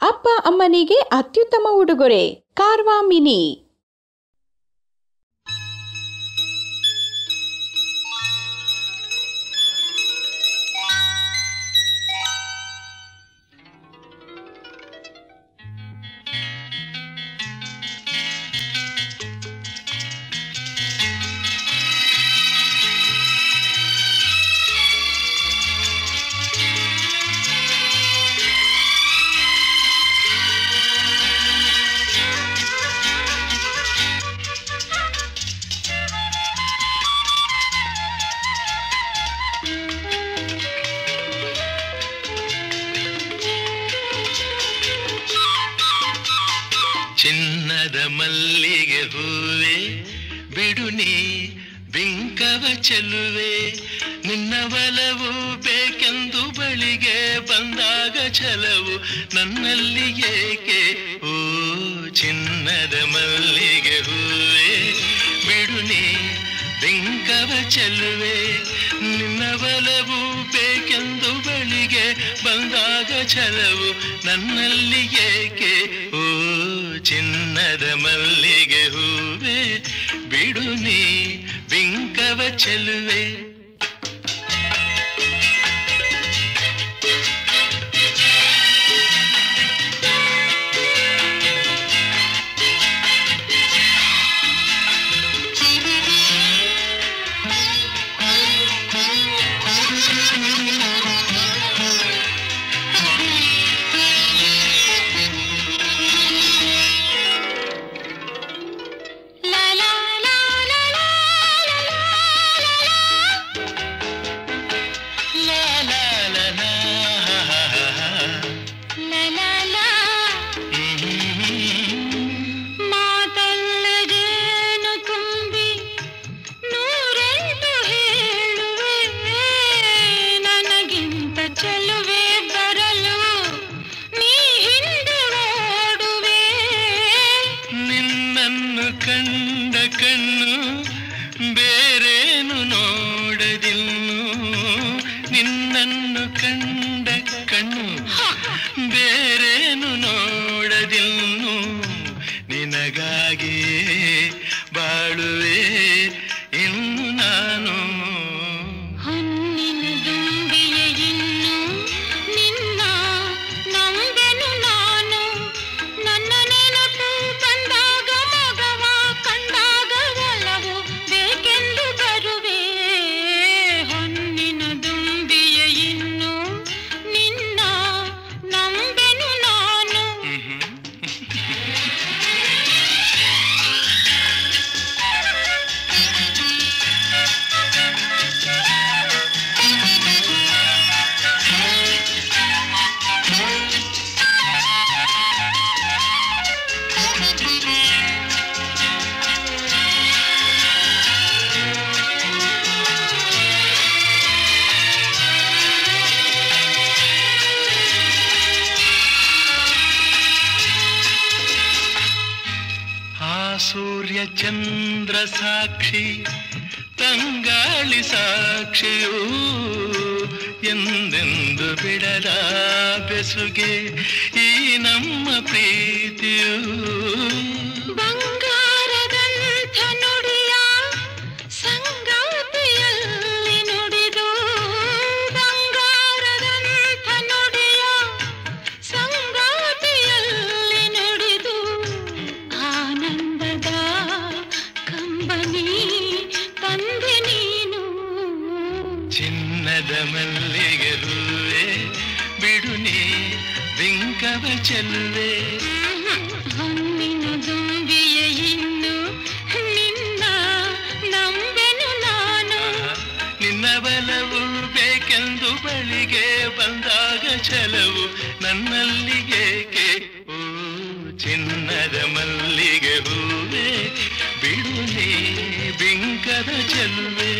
ಅಪ್ಪ ಅಮ್ಮನಿಗೆ ಅತ್ಯುತ್ತಮ ಉಡುಗೊರೆ ಕಾರ್ವಾ ಮಿನಿ ಚಿನ್ನದ ಮಲ್ಲಿಗೆ ಹೂವೆ ಬಿಡು ನೀ ಬಿಂಕವ ಚೆಲುವೆ ನಿನ್ನ ಬಲವು ಬೇಕೆಂದು ಬಳಿಗೆ ಬಂದಾಗ ಛಲವು ನನ್ನಲ್ಲಿ ಏಕೆ ಓ ಚಿನ್ನದ ಮಲ್ಲಿಗೆ ಹೂವೆ ಬಿಡು ನೀ ಬಿಂಕವ ಚೆಲುವೆ ನಿನ್ನ ಬಲವು ಬೇಕೆಂದು ಬಳಿಗೆ ಬಂದಾಗ ಛಲವು ನನ್ನಲ್ಲಿ ಏಕೆ ಓ ಚಿನ್ನದ ಮಲ್ಲಿಗೆ ಹೂವೆ ಬಿಡು ನೀ ಬಿಂಕವ ಚೆಲುವೆ La la la la la la ಲಾ ಲಾ ಲಾ ಲಾ, ಹಾ, ಹಾ, ಹಾ, ಹಾ. la la la ಹ್ಮ್. ಮಾತಲ್ಲದೇನು ತುಂಬಿ ನೂರೆಂಟು ಹೇಳುವೆ ನನಗಿಂತ ಚೆಲುವೆ ಬರಲು ನೀ ಹಿಂದೆ ಓಡುವೆ ನಿನ್ನನ್ನು ಕಂಡ ಕಣ್ಣು ಬೇರೇನು ನೋಡದಿನ್ನು ನಿನ್ನನ್ನು ಕಂಡ ಕಣ್ಣು ಬೇರೇನು ನೋಡದಿನ್ನು ನಿನಗಾಗಿ ಬಾಳುವೆ ಇನ್ನು ನಾನು ಹೊನ್ನಿನ ದುಂಬಿಯ ಇನ್ನು ನಿನ್ನ ನಂಬೆನು ನಾನು ನನ್ನ ನೆನಪು ಬಂದಾಗ ಮಗವ ಕಂಡಾಗ ಒಲವು ಬೇಕೆಂದು ಬರುವೆ ಹೊನ್ನಿನ ದುಂಬಿಯ ಇನ್ನು ನಿನ್ನ ನಂಬೆನು ನಾನು ಆ ಸೂರ್ಯ ಚಂದ್ರ ಸಾಕ್ಷಿ ತಂಗಾಳಿ ಸಾಕ್ಷಿಯೂ ಎಂದೆಂದು ಬಿಡದ ಬೆಸುಗೆ ಈ ನಮ್ಮ ಪ್ರೀತಿಯೂ ಬಂಗಾರದಂಥ ನುಡಿಯ ಸಂಗಾತಿಯಲ್ಲಿ ನುಡಿದು ಬಂಗಾರದಂಥ ನುಡಿಯ ಸಂಗಾತಿಯಲ್ಲಿ ನುಡಿದು ಆನಂದದ ಕಂಬನಿ ತಂದೆ ನೀನು ಚಿನ್ನದ ಮಲ್ಲಿಗೆ ಹೂವೆ ಬಿಡು ನೀ ಬಿಂಕವ ಚೆಲುವೆ ಹೊನ್ನಿನ ದುಂಬಿಯ ಇನ್ನು ನಿನ್ನ ನಂಬೆನು ನಾನು ನಿನ್ನ ಬಲವು ಬೇಕೆಂದು ಬಳಿಗೆ ಬಂದಾಗ ಛಲವು ನನ್ನಲ್ಲಿ ಏಕೆ ಓ ಚಿನ್ನದ ಮಲ್ಲಿಗೆ ಹೂವೆ ಬಿಡು ನೀ ಬಿಂಕದ ಚೆಲುವೆ